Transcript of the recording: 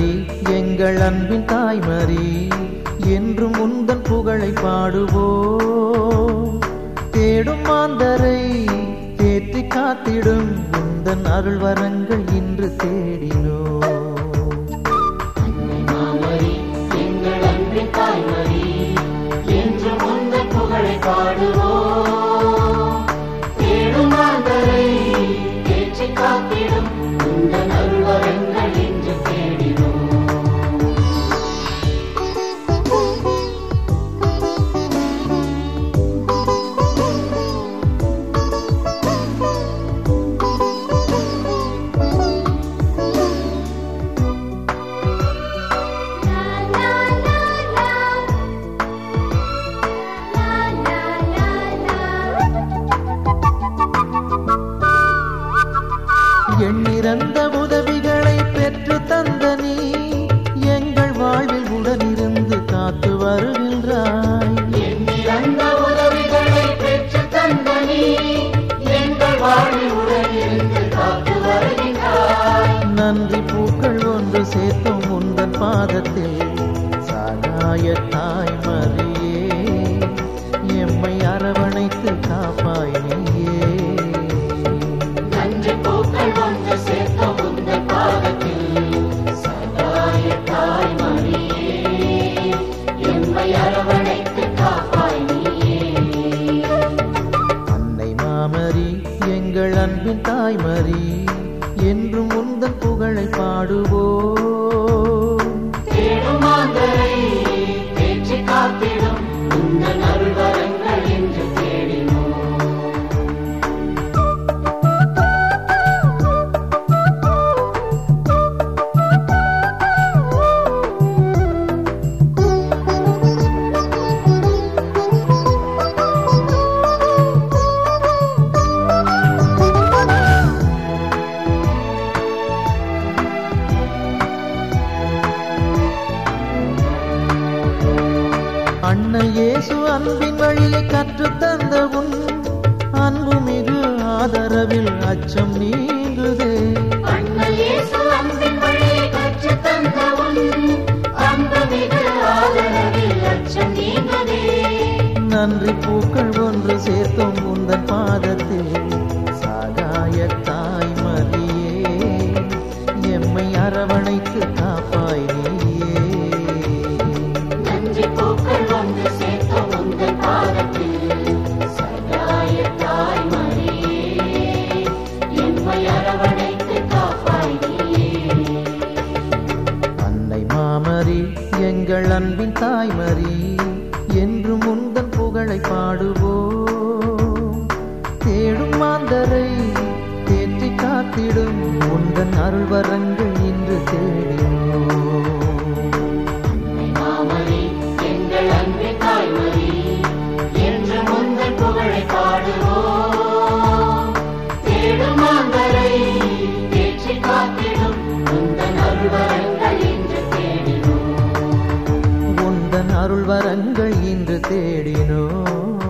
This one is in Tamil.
தாய்மரி எங்கள் அன்பின் தாய்மரி என்றும் உந்தன் புகழை பாடுவோம் தேடும் மாந்தரை தேற்றி காத்திடும் உந்தன் அருள் வரங்கள் இன்று தேடினோம் மாமரி எங்கள் அன்பின் தாய்மரி என்று முந்தன் புகழை பாடுவோம் தேடும் மாந்தரை ஏற்றி காத்திடும் இந்த நல்வரங்கள் என்று தேடினோம் எண்ணிறந்த உதவிகளை பெற்று தந்த நீ எங்கள் வாழ்வில் உடனிருந்து காத்து வருகின்றாய் எண்ணிறந்த உதவிகளை பெற்று தந்த நீ எங்கள் வாழ்வில் உடனிருந்து காத்து வருகின்றாய் நன்றி பூக்கள் ஒன்று சேர்த்தும் உந்தன் பாதத்தில் சகாய தாய்மரியே எம்மை அரவணைத்து காப்பாய் நீயே நன்றி பூக்கள் ஒன்று சேர்த்த உந்தன் பாதத்தில் சகாய தாய்மரியே எம்மை அரவணைத்து காப்பாய் நீயே அன்னை மாமரி எங்கள் அன்பின் தாய்மரி என்றும் உந்தன் புகழை பாடுவோம் தேடும் மாந்தரை தேற்றி காத்திடும் உந்தன் அருள்வரங்கள் என்று தேடினோம் அண்ணல் இயேசு அன்பின் வழியை கற்றுத் தந்த உன் அன்பு மிகு ஆதரவில் அச்சம் நீங்குதே அண்ணல் இயேசு அன்பின் வழியை கற்றுத் தந்த உன் அன்பு மிகு ஆதரவில் அச்சம் நீங்குதே. நன்றி பூக்கள் ஒன்று சேர்த்தும் உந்தன் பாதத்தில் சகாய தாய்மரியே எம்மை அரவணைத்து காப்பாய் நீயே நன்றி பூக்கள் ஒன்று சேர்த்த உந்தன் பாதத்தில் சகாய தாய்மரியே, எம்மை அரவணைத்து காப்பாய் நீயே. அன்னை மாமரி எங்கள் அன்பின் தாய்மரி என்றும் உந்தன் புகழை பாடுவோம் தேடும் மாந்தரை தேற்றி காத்திடும் உந்தன் அருள்வரங்கள் இன்று தேடினோம் மாமரி எங்கள் அன்பின் தாய்மரி என்று முந்தன் புகழை பாடுவோம் தேடும் மாந்தரை தேற்றி காத்திடும் முந்தன் அருள்வரங்கள் என்று தேடினோம் உந்தன் அருள்வரங்கள் இன்று தேடினோம்